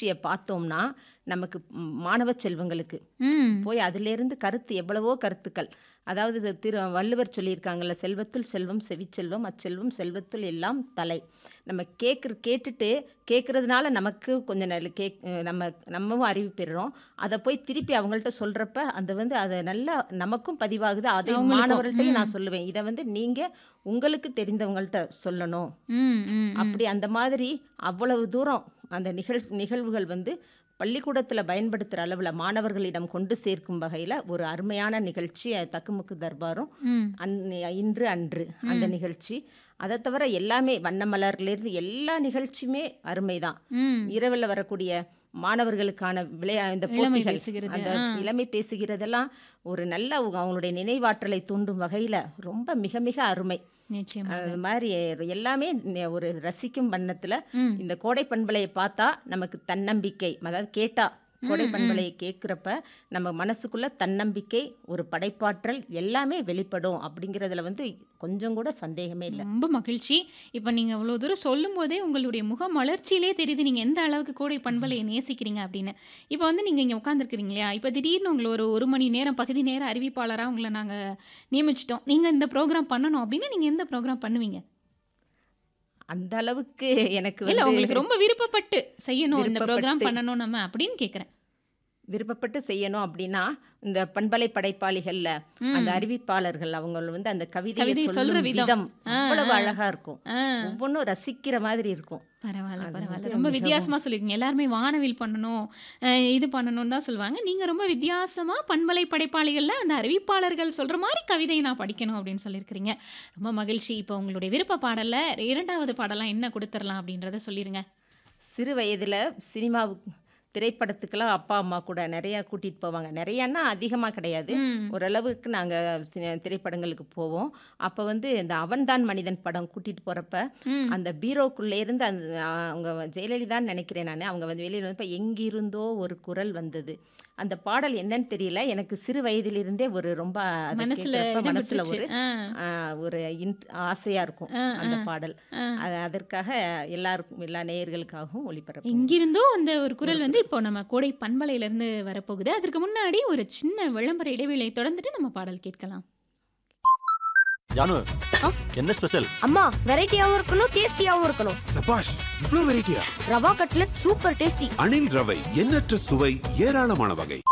நிகழ்ச்சியை பார்த்தோம்னா நமக்கு ம், மாணவ செல்வங்களுக்கு ம் போய் அதிலிருந்து கருத்து எவ்வளவோ கருத்துக்கள் அதாவது இது திரு வள்ளுவர் சொல்லியிருக்காங்கல்ல செல்வத்துள் செல்வம் செவிச்செல்வம் அச்செல்வம் செல்வத்துள் எல்லாம் தலை நம்ம கேட்குற கேட்டுட்டு கேட்குறதுனால நமக்கு கொஞ்சம் நல்ல கேக் நம்ம நம்மவும் அறிவு பெறுறோம் அதை போய் திருப்பி அவங்கள்ட்ட சொல்கிறப்ப அந்த வந்து அதை நல்லா நமக்கும் பதிவாகுது அதை அவங்களுக்கும், மாணவர்கள்ட்டையும் ம். நான் சொல்லுவேன் இதை வந்து நீங்கள் உங்களுக்கு தெரிந்தவங்கள்ட்ட சொல்லணும் ம் ம் அப்படி அந்த மாதிரி அவ்வளவு தூரம் அந்த நிகழ் நிகழ்வுகள் வந்து பள்ளிக்கூடத்தில் பயன்படுத்துகிற அளவில் மாணவர்களிடம் கொண்டு சேர்க்கும் வகையில் ஒரு அருமையான நிகழ்ச்சி அஹ், தக்குமுக்கு தர்பாரும் ம் அன் இன்று அன்று அந்த நிகழ்ச்சி அதை தவிர எல்லாமே வண்ணமலர்லேருந்து எல்லா நிகழ்ச்சியுமே அருமைதான் ம் இரவில் வரக்கூடிய மாணவர்களுக்கான விளையா இந்த இளமை போட்டிகள் பேசுகிறது, அந்த ஆ. இளமை பேசுகிறதெல்லாம் ஒரு நல்ல அவங்க- அவங்களுடைய நினைவாற்றலை தூண்டும் வகையில் ரொம்ப மிக மிக அருமை நிச்சயமா அது மாதிரி எல்லாமே நெ- ஒரு ரசிக்கும் வண்ணத்தில் ம் இந்த கோடை பண்பலையை பார்த்தா நமக்கு தன்னம்பிக்கை அதாவது கேட்டா கோடை பண்பலையை கேட்குறப்ப நம்ம மனசுக்குள்ள தன்னம்பிக்கை ஒரு படைப்பாற்றல் எல்லாமே வெளிப்படும் அப்படிங்கிறதுல வந்து கொஞ்சம் கூட சந்தேகமே இல்லை ரொம்ப மகிழ்ச்சி இப்போ நீங்கள் அவ்வளோ தூரம் சொல்லும் போதே உங்களுடைய முக மலர்ச்சியிலே தெரியுது நீங்கள் எந்த அளவுக்கு கோடை பண்பலையை நேசிக்கிறீங்க அப்படின்னு இப்போ வந்து நீங்கள் இங்கே உட்காந்துருக்கிறீங்க இல்லையா இப்போ திடீர்னு உங்களை ஒரு ஒரு மணி நேரம் பகுதி நேரம் அறிவிப்பாளராக உங்களை நாங்கள் நியமிச்சிட்டோம் நீங்கள் இந்த ப்ரோக்ராம் பண்ணணும் அப்படின்னா நீங்கள் எந்த ப்ரோக்ராம் பண்ணுவீங்க அந்த அளவுக்கு எனக்கு இல்லை வந்து உங்களுக்கு ரொம்ப விருப்பப்பட்டு செய்யணும் இந்த ப்ரோக்ராம் விருப்பப்பட்டு. பண்ணணும் நம்ம அப்படின்னு கேட்குறேன் விருப்பப்பட்டு செய்யணும் அப்படின்னா இந்த பண்பலை படைப்பாளிகள்ல அந்த அறிவிப்பாளர்கள் அவங்க வந்து அந்த கவிதையை கவிதை சொல்ற சொல்லும் விதம். விதம் ஆ, அவ்வளவு ஆ. அழகா இருக்கும் ஆ ஒவ்வொன்றும் ரசிக்கிற மாதிரி இருக்கும் பரவாயில்ல அது பரவாயில்ல வந்து ரொம்ப மிகவும் வித்தியாசமாக சொல்லியிருக்கீங்க எல்லாருமே வானவில் பண்ணணும் அஹ் இது பண்ணணும்னு தான் சொல்லுவாங்க நீங்கள் ரொம்ப வித்தியாசமாக பண்பலை படைப்பாளிகளில் அந்த அறிவிப்பாளர்கள் சொல்கிற மாதிரி கவிதையை நான் படிக்கணும் அப்படின்னு சொல்லியிருக்கிறீங்க ரொம்ப மகிழ்ச்சி இப்போ உங்களுடைய விருப்ப பாடலில் இரண்டாவது பாடலாம் என்ன கொடுத்துடலாம் அப்படின்றத சொல்லிடுங்க சிறு வயதில் சினிமாவுக்கு திரைப்படத்துக்கெல்லாம் அப்பா அம்மா கூட நிறையா கூட்டிகிட்டு போவாங்க நிறையான்னா அதிகமாக கிடையாது ம் ஓரளவுக்கு நாங்கள் திரைப்படங்களுக்கு போவோம் அப்போ வந்து இந்த அவன்தான் மனிதன் படம் கூட்டிகிட்டு போகிறப்ப ம் அந்த பீரோக்குள்ளே இருந்து அந்த அவங்க ஜெயலலிதான்னு நினைக்கிறேன் நான் அவங்க வந்து வெளியில் வந்து எங்கிருந்தோ ஒரு குரல் வந்தது அந்த பாடல் என்னன்னு தெரியல எனக்கு சிறு வயதிலிருந்தே ஒரு ரொம்ப அதை மனசில் கேட்கறப்ப இடம் மனசுல பெற்றுச்சு ஒரு ஆ ஆ, ஒரு இன்- ஆசையா இருக்கும் ஆ, அந்த ஆ. பாடல் ஆ. அது அதற்காக எல்லாருக்கும் எல்லா நேயர்களுக்காகவும் ஒளிபரப்பு எங்கிருந்தோ அந்த ஒரு குரல் வந்து இப்போ நம்ம கோடை பண்பலையிலேருந்து வரப்போகுது அதற்கு முன்னாடி ஒரு சின்ன விளம்பர இடைவேளையை தொடர்ந்துட்டு நம்ம பாடல் கேட்கலாம் ஜானு ஆ? என்ன ஸ்பெஷல் அம்மா வெரைட்டியாவும் இருக்கணும் டேஸ்டியாவும் இருக்கணும் சபாஷ் இவ்ளோ வெரைட்டியா rava cutlet super tasty Anil ரவை எண்ணற்ற சுவை ஏராளமான வகை